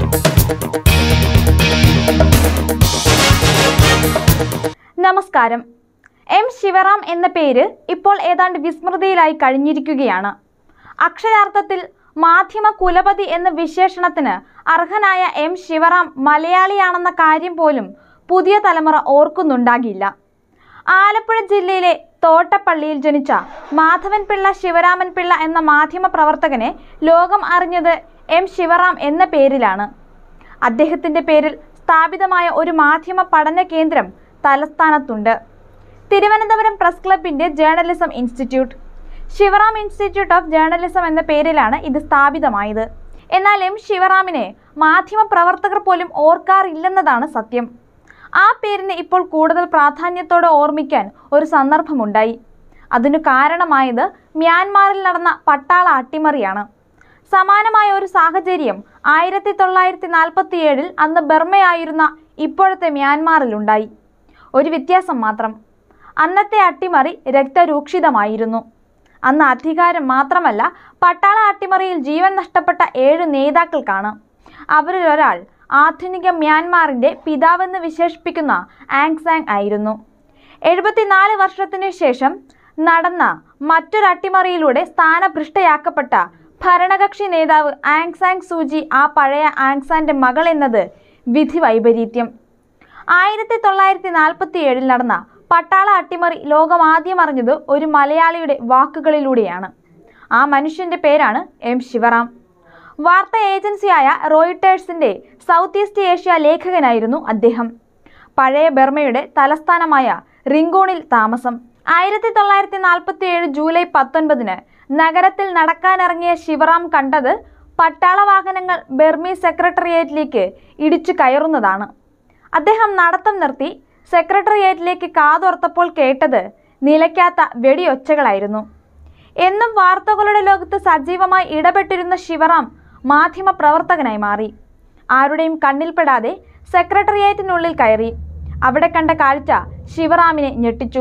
നമസ്കാരം എം ശിവറാം എന്ന പേര് ഇപ്പോൾ ഏതാണ്ട് വിസ്മൃതിയിലായി കഴിഞ്ഞിരിക്കുകയാണ് അക്ഷരാർത്ഥത്തിൽ മാധ്യമ കുലപതി എന്ന വിശേഷണത്തിന് അർഹനായ എം ശിവറാം മലയാളിയാണെന്ന കാര്യം പോലും പുതിയ തലമുറ ഓർക്കുന്നുണ്ടാകില്ല ആലപ്പുഴ ജില്ലയിലെ തോട്ടപ്പള്ളിയിൽ ജനിച്ച മാധവൻ പിള്ള ശിവരാമൻ പിള്ള എന്ന മാധ്യമ പ്രവർത്തകനെ ലോകം അറിഞ്ഞത് എം ശിവറാം എന്ന പേരിലാണ് അദ്ദേഹത്തിൻ്റെ പേരിൽ സ്ഥാപിതമായ ഒരു മാധ്യമ പഠന കേന്ദ്രം തലസ്ഥാനത്തുണ്ട് തിരുവനന്തപുരം പ്രസ് ക്ലബിൻ്റെ journalism institute Sivaram institute of journalism എന്ന പേരിലാണ് ഇത് സ്ഥാപിതമായത് എന്നാൽ എം ശിവറാമിനെ മാധ്യമ പ്രവർത്തകർ പോലും ഓർക്കാറില്ലെന്നതാണ് സത്യം ആ പേരിന് ഇപ്പോൾ കൂടുതൽ പ്രാധാന്യത്തോടെ ഓർമ്മിക്കാൻ ഒരു സന്ദർഭമുണ്ടായി അതിനു കാരണമായത് മ്യാൻമാറിൽ നടന്ന പട്ടാള അട്ടിമറിയാണ് സമാനമായ ഒരു സാഹചര്യം ആയിരത്തി തൊള്ളായിരത്തി നാൽപ്പത്തി ഏഴിൽ അന്ന് ബർമയായിരുന്ന ഇപ്പോഴത്തെ മ്യാൻമാറിലുണ്ടായി ഒരു വ്യത്യാസം മാത്രം അന്നത്തെ അട്ടിമറി രക്തരൂക്ഷിതമായിരുന്നു അന്ന് അധികാരം മാത്രമല്ല പട്ടാള അട്ടിമറിയിൽ ജീവൻ നഷ്ടപ്പെട്ട ഏഴ് നേതാക്കൾക്കാണ് അവരിൽ ഒരാൾ ആധുനിക മ്യാൻമാറിൻ്റെ പിതാവെന്ന് വിശേഷിപ്പിക്കുന്ന ആങ് സാങ് ആയിരുന്നു എഴുപത്തിനാല് വർഷത്തിനു ശേഷം നടന്ന മറ്റൊരു അട്ടിമറിയിലൂടെ സ്ഥാനഭൃഷ്ടയാക്കപ്പെട്ട ഭരണകക്ഷി നേതാവ് ആങ് സാങ് സൂചി ആ പഴയ ആങ് സാന്റെ മകൾ എന്നത് വിധി വൈപരീത്യം ആയിരത്തി തൊള്ളായിരത്തി നാൽപ്പത്തി ഏഴിൽ നടന്ന പട്ടാള അട്ടിമറി ലോകം ആദ്യം അറിഞ്ഞത് ഒരു മലയാളിയുടെ വാക്കുകളിലൂടെയാണ് ആ മനുഷ്യന്റെ പേരാണ് എം ശിവറാം വാർത്താ ഏജൻസിയായ റോയിട്ടേഴ്സിന്റെ സൗത്ത് ഈസ്റ്റ് ഏഷ്യ ലേഖകനായിരുന്നു അദ്ദേഹം പഴയ ബർമയുടെ തലസ്ഥാനമായ റിങ്കോണിൽ താമസം ആയിരത്തി തൊള്ളായിരത്തി നാൽപ്പത്തി ഏഴ് ജൂലൈ പത്തൊൻപതിന് നഗരത്തിൽ നടക്കാനിറങ്ങിയ ശിവറാം കണ്ടത് പട്ടാള വാഹനങ്ങൾ ബർമി സെക്രട്ടേറിയറ്റിലേക്ക് ഇടിച്ചു കയറുന്നതാണ് അദ്ദേഹം നടത്തം നിർത്തി സെക്രട്ടേറിയറ്റിലേക്ക് കാതോർത്തപ്പോൾ കേട്ടത് നിലയ്ക്കാത്ത വെടിയൊച്ചകളായിരുന്നു എന്നും വാർത്തകളുടെ ലോകത്ത് സജീവമായി ഇടപെട്ടിരുന്ന ശിവറാം മാധ്യമ പ്രവർത്തകനായി മാറി ആരുടെയും കണ്ണിൽപ്പെടാതെ സെക്രട്ടേറിയറ്റിനുള്ളിൽ കയറി അവിടെ കണ്ട കാഴ്ച ശിവറാമിനെ ഞെട്ടിച്ചു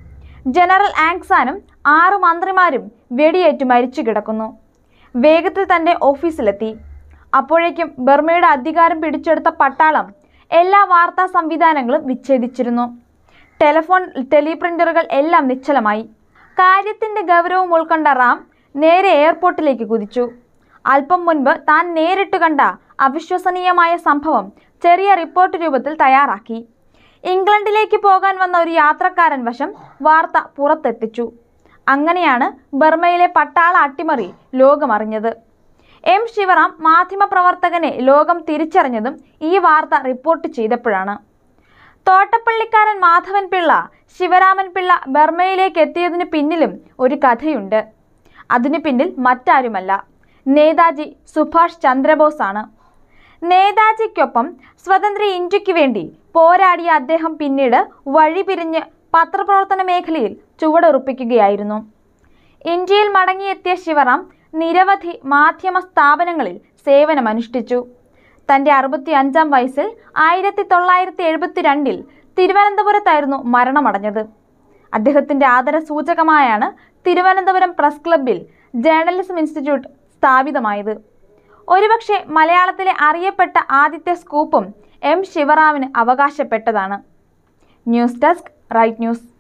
ജനറൽ ആങ്സാനും ആറു മന്ത്രിമാരും വെടിയേറ്റു മരിച്ചു കിടക്കുന്നു വേഗത്തിൽ തൻ്റെ ഓഫീസിലെത്തി അപ്പോഴേക്കും ബർമയുടെ അധികാരം പിടിച്ചെടുത്ത പട്ടാളം എല്ലാ വാർത്താ സംവിധാനങ്ങളും വിച്ഛേദിച്ചിരുന്നു ടെലിഫോൺ ടെലിപ്രിന്ററുകൾ എല്ലാം നിശ്ചലമായി കാര്യത്തിന്റെ ഗൗരവം ഉൾക്കൊണ്ട റാം നേരെ എയർപോർട്ടിലേക്ക് കുതിച്ചു അല്പം മുൻപ് താൻ നേരിട്ട് കണ്ട അവിശ്വസനീയമായ സംഭവം ചെറിയ റിപ്പോർട്ട് രൂപത്തിൽ തയ്യാറാക്കി ഇംഗ്ലണ്ടിലേക്ക് പോകാൻ വന്ന ഒരു യാത്രക്കാരൻ വശം വാർത്ത പുറത്തെത്തിച്ചു അങ്ങനെയാണ് ബർമയിലെ പട്ടാള അട്ടിമറി ലോകമറിഞ്ഞത് എം ശിവറാം മാധ്യമപ്രവർത്തകനെ ലോകം തിരിച്ചറിഞ്ഞതും ഈ വാർത്ത റിപ്പോർട്ട് ചെയ്തപ്പോഴാണ് തോട്ടപ്പള്ളിക്കാരൻ മാധവൻ പിള്ള ശിവരാമൻ പിള്ള ബർമയിലേക്ക് എത്തിയതിന് പിന്നിലും ഒരു കഥയുണ്ട് അതിനു പിന്നിൽ മറ്റാരുമല്ല നേതാജി സുഭാഷ് ചന്ദ്രബോസ് ആണ് നേതാജിക്കൊപ്പം സ്വതന്ത്ര ഇന്ത്യക്ക് വേണ്ടി പോരാടിയ അദ്ദേഹം പിന്നീട് വഴിപിരിഞ്ഞ് പത്രപ്രവർത്തന മേഖലയിൽ ചുവടുറപ്പിക്കുകയായിരുന്നു ഇന്ത്യയിൽ മടങ്ങിയെത്തിയ ശിവറാം നിരവധി മാധ്യമ സ്ഥാപനങ്ങളിൽ സേവനമനുഷ്ഠിച്ചു തൻ്റെ അറുപത്തി അഞ്ചാം വയസ്സിൽ ആയിരത്തി തൊള്ളായിരത്തി എഴുപത്തി രണ്ടിൽ തിരുവനന്തപുരത്തായിരുന്നു മരണമടഞ്ഞത് അദ്ദേഹത്തിൻ്റെ ആദരസൂചകമായാണ് തിരുവനന്തപുരം പ്രസ് ക്ലബ്ബിൽ ജേർണലിസം ഇൻസ്റ്റിറ്റ്യൂട്ട് സ്ഥാപിതമായത് ഒരുപക്ഷെ മലയാളത്തിലെ അറിയപ്പെട്ട ആദ്യത്തെ സ്കൂപ്പും എം ശിവറാമിന് അവകാശപ്പെട്ടതാണ് ന്യൂസ് ഡെസ്ക് റൈറ്റ് ന്യൂസ്